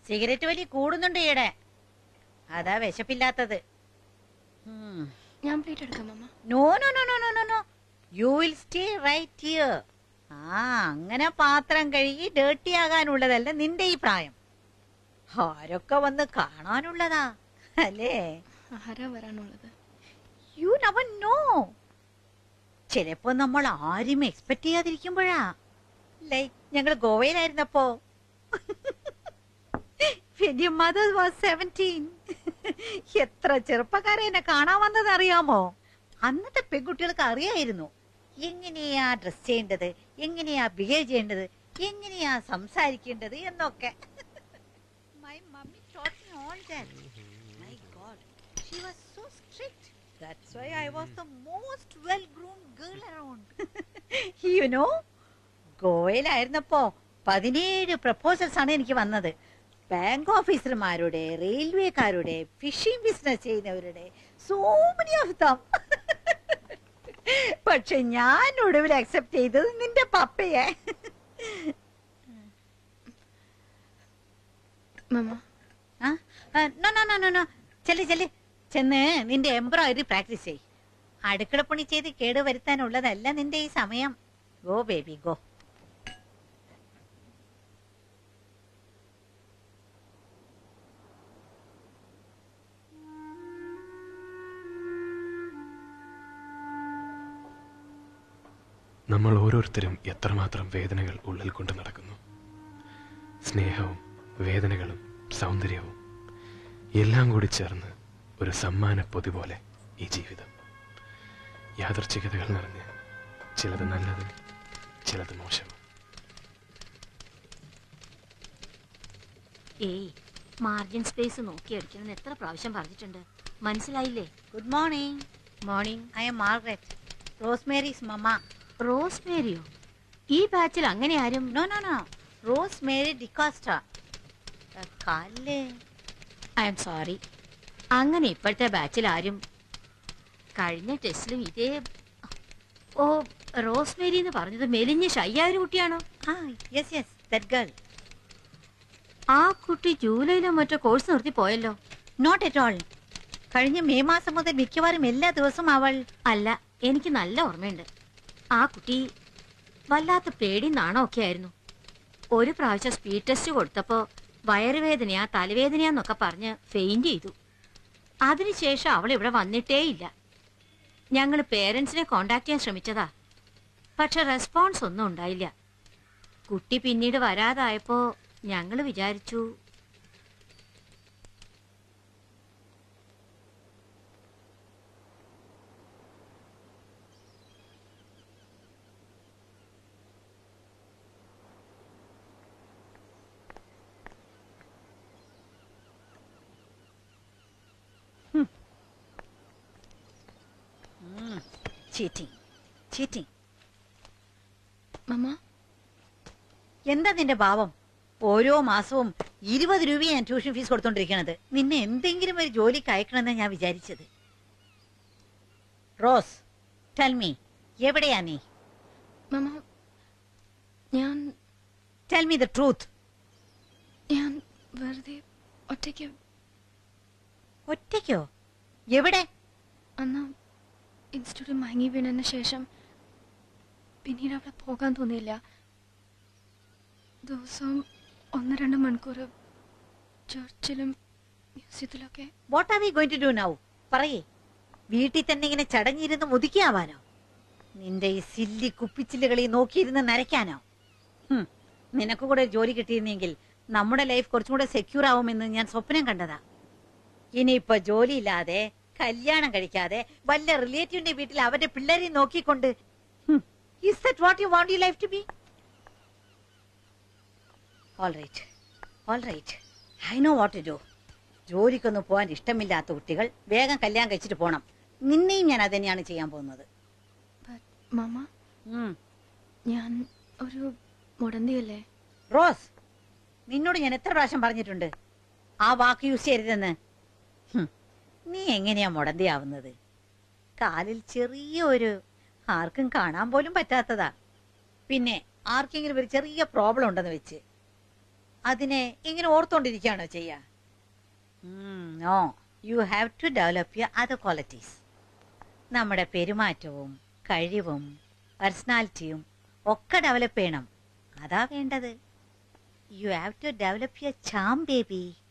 Cigarette വലി കൂടുന്നുണ്ട് ഈയിടെ അതാ വിശപ്പില്ലാത്തത് ഞാൻ പ്ലേറ്റ് എടുക്കാം mamma no no no no no no no you will stay right here ആ അങ്ങനെ പാത്രം കഴുകി ഡേർട്ടി ആകാനുള്ളതല്ല നിന്റെ ഈ പ്രായം ആരൊക്കെ വന്ന് കാണാനുള്ളതാ അല്ലേ ആരാ വരാനുള്ളത് യു നവൻ നോ ചിലപ്പോ നമ്മൾ ആരും എക്സ്പെക്ട് ചെയ്യാതിരിക്കുമ്പോഴാ ലൈക്ക് ഞങ്ങൾ ഗോവയിലായിരുന്നപ്പോ When your mother was 17. എത്ര ചെറുപ്പക്കാരെ എന്നെ കാണാൻ വന്നത് അറിയാമോ അന്നത്തെ പെൺകുട്ടികൾക്ക് അറിയായിരുന്നു എങ്ങനെയാ ഡ്രസ് ചെയ്യേണ്ടത് എങ്ങനെയാ ബിഹേവ് ചെയ്യേണ്ടത് എങ്ങനെയാ സംസാരിക്കേണ്ടത് എന്നൊക്കെ My mummy taught me all that. My God, she was so strict. That's why I was the most well-groomed girl around. you know, ഗോവയിലായിരുന്നപ്പോ പതിനേഴ് പ്രപ്പോസൽസ് ആണ് എനിക്ക് വന്നത് ബാങ്ക് ഓഫീസർമാരുടെ റെയിൽവേക്കാരുടെ ഫിഷിംഗ് ബിസിനസ് ചെയ്യുന്നവരുടെ സോ മെനി ഓഫ് ദം പക്ഷെ ഞാൻ ഒടുവിൽ അക്സെപ്റ്റ് ചെയ്തത് നിന്റെ പപ്പയെ മമ്മ ആ? ആ, no no no no no ചെല്ല് ചെല്ല് ചെന്ന് നിന്റെ എംബ്രോയിഡറി പ്രാക്ടീസ് ചെയ് അടുക്കളപ്പണി ചെയ്ത് കേട് വരുത്താനുള്ളതല്ല നിന്റെ ഈ സമയം ഗോ ബേബി ഗോ നമ്മൾ ഓരോരുത്തരും എത്രമാത്രം വേദനകൾ ഉള്ളിൽ കൊണ്ട് നടക്കുന്നു സ്നേഹവും വേദനകളും സൗന്ദര്യവും എല്ലാം കൂടി ചേർന്ന് ഒരു സമ്മാന പൊതി പോലെ ഈ ജീവിതം യാദർച്ഛികതകൾ നിറഞ്ഞ് ചിലത് നല്ലത് ചിലത് മോശം ഏയ് മാർജിൻ സ്പേസ് നോക്കി അടിക്കണമെന്ന് എത്ര പ്രാവശ്യം പറഞ്ഞിട്ടുണ്ട് മനസ്സിലായില്ലേ good morning morning I am Margaret Rosemary's mamma Rose മേരിയോ ഈ ബാച്ചിൽ അങ്ങനെ ആരും no no no Rose Mary D'Costa കാലില് ഐ എം സോറി അങ്ങനെ ഇപ്പോഴത്തെ ബാച്ചിൽ ആരും കഴിഞ്ഞ ടെസ്റ്റിലും ഇതേ ഓ റോസ് മേരി എന്ന് പറഞ്ഞത് മെലിഞ്ഞ ഷയ്യായ ഒരു കുട്ടിയാണോ ആ യെസ് യെസ് ദറ്റ് ഗേൾ ആ കുട്ടി ജൂലൈയിലോ മറ്റോ കോഴ്സ് നിർത്തി പോയല്ലോ നോട്ട് അറ്റ് ഓൾ കഴിഞ്ഞ മെയ് മാസം മുതൽ മിക്കവാറും എല്ലാ ദിവസവും അവൾ അല്ല എനിക്ക് നല്ല ഓർമ്മയുണ്ട് ആ കുട്ടി വല്ലാത്ത പേടി നാണമൊക്കെ ആയിരുന്നു ഒരു പ്രാവശ്യം സ്പീഡ് ടെസ്റ്റ് കൊടുത്തപ്പോ വയറുവേദനയാ തലവേദനയാന്നൊക്കെ പറഞ്ഞ് ഫെയിന്റ് ചെയ്തു അതിനുശേഷം അവൾ ഇവിടെ വന്നിട്ടേയില്ല ഞങ്ങൾ പേരൻസിനെ കോണ്ടാക്ട് ചെയ്യാൻ ശ്രമിച്ചതാ പക്ഷെ റെസ്പോൺസ് ഒന്നും ഉണ്ടായില്ല കുട്ടി പിന്നീട് വരാതായപ്പോ ഞങ്ങൾ വിചാരിച്ചു ചീറ്റിംഗ് ചീറ്റിംഗ് മമ്മ എന്താ നിന്റെ ഭാവം ഓരോ മാസവും ഇരുപത് രൂപ ഞാൻ ട്യൂഷൻ ഫീസ് കൊടുത്തോണ്ടിരിക്കണത് നിന്നെ എന്തെങ്കിലും ഒരു ജോലിക്ക് അയക്കണമെന്ന് ഞാൻ വിചാരിച്ചത് റോസ് ടെൽ മീ എവിടെയാ നീ മമ്മ ഞാൻ ടെൽ മീ ദ ട്രൂത്ത് ഞാൻ വെറുതെ ഒറ്റയ്ക്ക് ഒറ്റയ്ക്കോ എവിടെ അന്ന് ഇൻസ്റ്റിറ്റ്യൂട്ടിൽ മയങ്ങി വീണതിന് ശേഷം പിന്നീട് അവിടെ പോകാൻ തോന്നിയില്ല ദിവസവും ഒന്ന് രണ്ട് മണിക്കൂർ ചർച്ചിലും മ്യൂസിയത്തിലൊക്കെ what are we going to do now പറയേ വീട്ടിൽ തന്നെ ഇങ്ങനെ ചടഞ്ഞിരുന്ന് മുതുക്കിയാവാനോ നിന്റെ ഈ സില്ലി കുപ്പിച്ചില്ലുകളി നോക്കിയിരുന്ന് നരയ്ക്കാനോ ഹും, നിനക്ക് കൂടെ ഒരു ജോലി കിട്ടിയിരുന്നെങ്കിൽ നമ്മുടെ ലൈഫ് കുറച്ചും കൂടെ സെക്യൂർ ആവുമെന്ന് ഞാൻ സ്വപ്നം കണ്ടതാ ഇനിയിപ്പൊ ജോലിയില്ലാതെ കല്യാണം കഴിക്കാതെ വല്ല റിലേറ്റീവിന്റെ വീട്ടിൽ അവന്റെ പിള്ളേരെ നോക്കിക്കൊണ്ട് is that what you want you life to be all right all right I know what to do ജോലിക്കൊന്നും പോകാൻ ഇഷ്ടമില്ലാത്ത കുട്ടികൾ വേഗം കല്യാണം കഴിച്ചിട്ട് പോണം നിന്നെയും ഞാൻ അത് തന്നെയാണ് ചെയ്യാൻ പോകുന്നത് മമ്മ ഞാൻ ഒരു മുടന്തിയല്ലേ റോസ് നിന്നോട് ഞാൻ എത്ര പ്രാവശ്യം പറഞ്ഞിട്ടുണ്ട് ആ വാക്ക് യൂസ് ചെയ്യരുതെന്ന് ഹും, നീ എങ്ങനെയാ മുടന്തിയാവുന്നത് കാലിൽ ചെറിയ ഒരു ആർക്കും കാണാൻ പോലും പറ്റാത്തതാ പിന്നെ ആർക്കെങ്കിലും ഒരു ചെറിയ പ്രോബ്ലം ഉണ്ടെന്ന് വെച്ച് അതിനെ ഇങ്ങനെ ഓർത്തോണ്ടിരിക്കുകയാണോ ചെയ്യാ no you have to develop your other qualities നമ്മുടെ പെരുമാറ്റവും കഴിവും പേഴ്സണാലിറ്റിയും ഒക്കെ ഡെവലപ്പ് ചെയ്യണം അതാ വേണ്ടത് you have to develop your charm baby